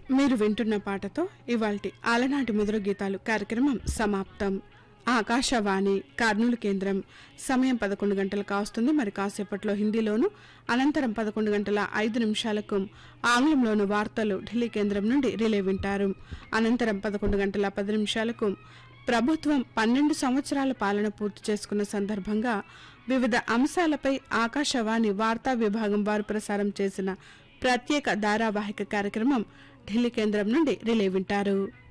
మీరు వింటున్న పాటతో ఇవాల్టి ఆలనాటి ముదురు గీతాలు కార్యక్రమం సమాప్తం ఆకాశవాణి కర్నూలు కేంద్రం సమయం పదకొండు గంటలు కావస్తుంది మరి కాసేపట్లో హిందీలోను అనంతరం పదకొండు గంటల ఐదు నిమిషాలకు ఆంగ్లంలోను వార్తలు ఢిల్లీ కేంద్రం నుండి రిలే వింటారు అనంతరం పదకొండు గంటల పది నిమిషాలకు ప్రభుత్వం పన్నెండు సంవత్సరాల పాలన పూర్తి చేసుకున్న సందర్భంగా వివిధ అంశాలపై ఆకాశవాణి వార్తా విభాగం వారు ప్రసారం చేసిన ప్రత్యేక ధారావాహిక కార్యక్రమం ఢిల్లీ కేంద్రం నుండి రిలే వింటారు